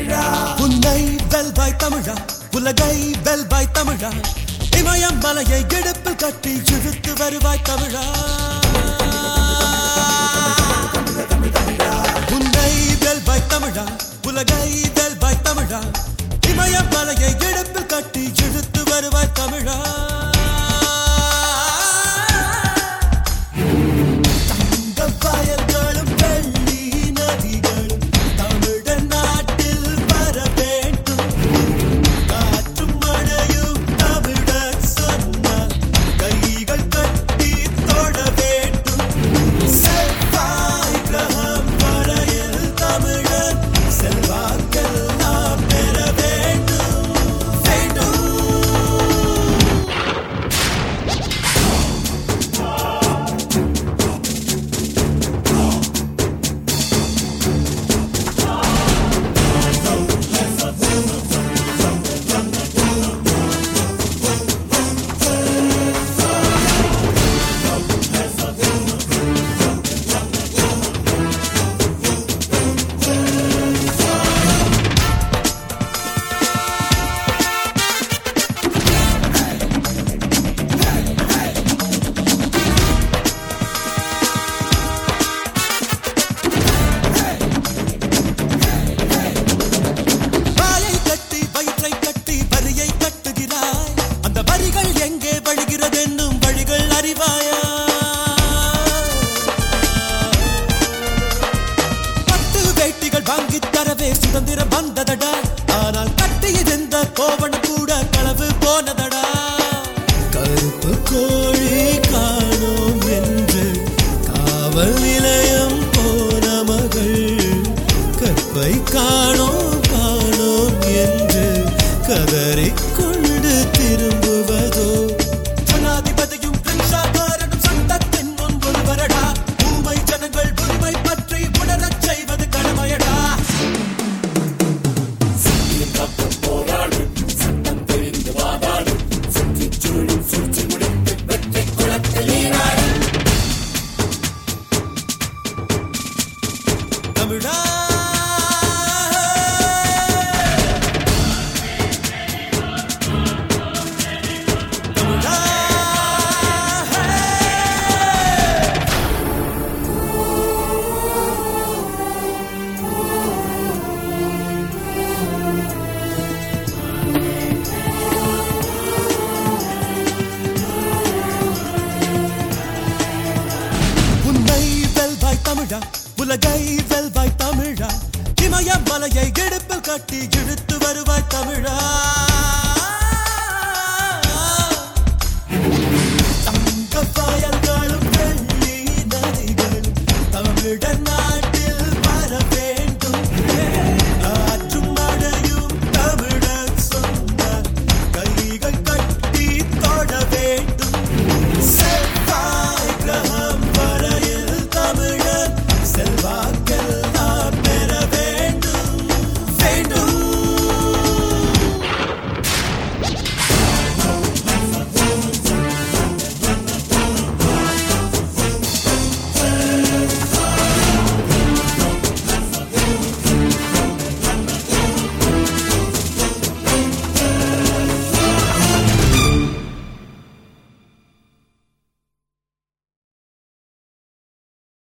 தமிழா உன்னை வெல்வாய் தமிழா உலகை வெல்வாய் தமிழா இமயம் மலையை இடுப்பில் கட்டி இழுத்து வருவாய் தமிழா உன்னை வெல்வாய் தமிழா உலகை வெல்வாய் தமிழா இமயம் மலையை இடுப்பில் கட்டி இழுத்து வருவாய் தமிழா தங்க வயல்களும் வெள்ளி நதிகளும் தமிழர் நாட்டில் வர வேண்டும் காற்றும் மழையும் தமிழர் சொன்னால் கைகள் கட்டி தொட வேண்டும் செவ்வாய் கிரகம் வரையில் தமிழர் செல்வாக்கெல்லாம் பெற வேண்டும் வேண்டும் வாயை கட்டி வயிற்றை கட்டி வரியை கட்டுகிறாய் அந்த வரிகள் எங்கே வழிகிறது என்னும் வழிகள் அறிவாயா பட்டு வேட்டிகள் வாங்கித் தரவே சுதந்திரம் வந்ததடா ஆனால் கட்டியிருந்த கோவணம் கூட களவு போனதடா கருப்பு கோழி காணோம் என்று காவல் நிலையம் போன மகள் கற்பை காணோம் காணோம் என்று கதறிக்கொண்டு திரும்புவதோ ஜனாதிபதியும் பிரின்சாகாரனும் சட்டத்தின் முன் ஒருவரடா ஊமை ஜனங்கள் உரிமை பற்றி உணரச் செய்வது கடமையடா போராடு சட்டம் தெரிந்து வாதாடு சுற்றி சூழும் சூழ்ச்சி முடித்து வெற்றி குளத்தில் நீராடு தமிழா தமிழா உன்னை வெல்வாய் தமிழா உலகை வெல்வாய் தமிழா இமய மலையை இடுப்பில் கட்டி இழுத்து